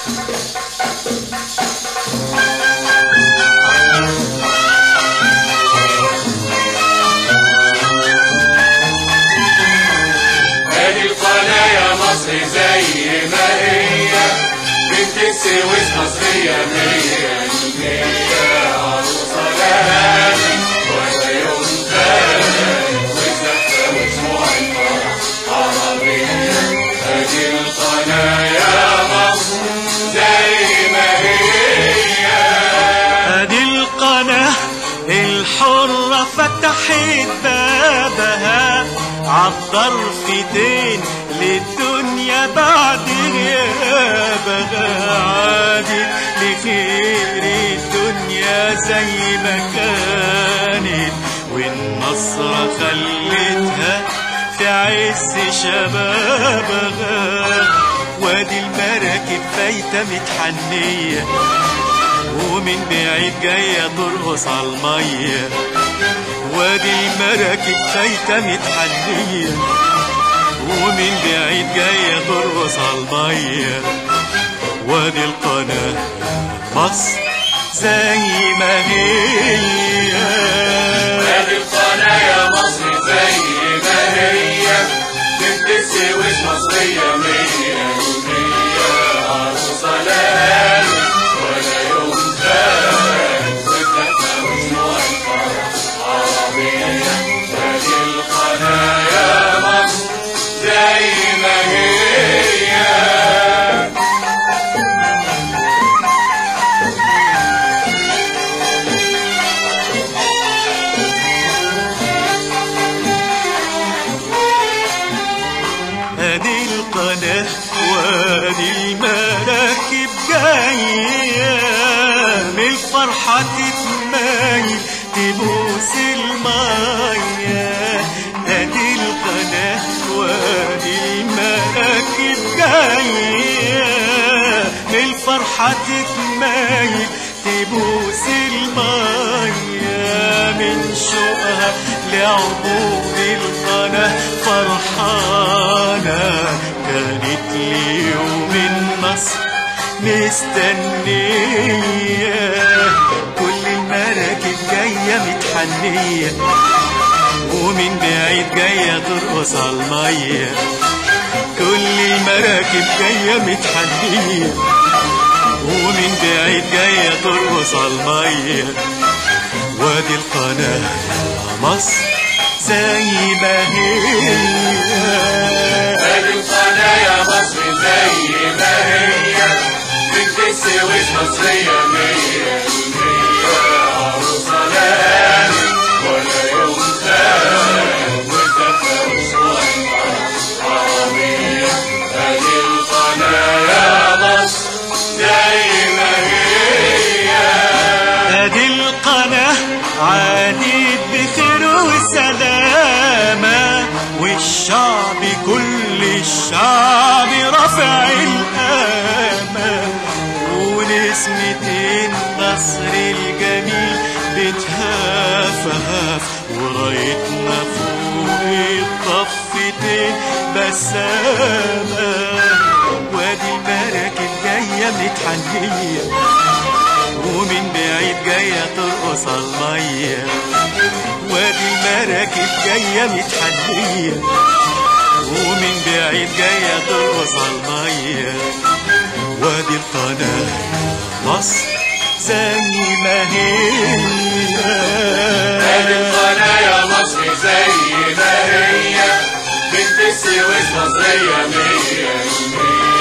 ادي القناة يا مصر زي ما هي بنت السويس مصرية مية المية عروسة لهاني ولا يوم تاني والزفة وشموع الفرح عربية ادي القناة يا مصر زي ما هي ادي القناة الحرة فتحت بابها عالضرفتين للدنيا بعد غيابها عادت لخير الدنيا زي ما كانت والنصرة خلتها في عز شبابها وادي المراكب فايتة متحنية ومن بعيد جاية ترقص على المية وادي المراكب فايتة متحنية ومن بعيد جاية ترقص على المية وادي القناة مصر زي ما هي ادي القناة يا مصر زي ما هي بنت السويس مصرية مية المية عروسة لهاني ولا يوم تاني والزفة وشموع الفرح عربية ادي القناة يا مصر زي ما هي ادي القناة وادي المراكب جاية من الفرحة تتمايل تبوس المية ادي القناة وادي المراكب جاية من الفرحة تتمايل تبوس المية من شوقها لعبور القناة فرحانة كانت ليوم النصر مستنية كل المراكب جاية متحنية ومن بعيد جاية ترقص على المية كل المراكب جاية متحنية ومن بعيد جاية ترقص على المية وادي القناة مصر زي ما هي ادي القناة يا مصر زي ما هي بنت السويس مصرية مية المية عروسة لهاني ولا يوم تاني والزفة وشموع الفرح عربية ادي القناة يا مصر زي ما هي ادي القناة عادت بخير وسلامة والشعب كل الشعب رافع القامة ونسمة النصر الجميل بتهافهاف ورايتنا فوق الضفتين بسامة وادي المراكب جاية متحنية ومن بعيد جاية ترقص على المية وادي المراكب جاية متحنية ومن بعيد جاية ترقص على المية وادي القناة مصر زي ما هي ادي القناة يا مصر زي ما هي بنت السويس مصرية مية المية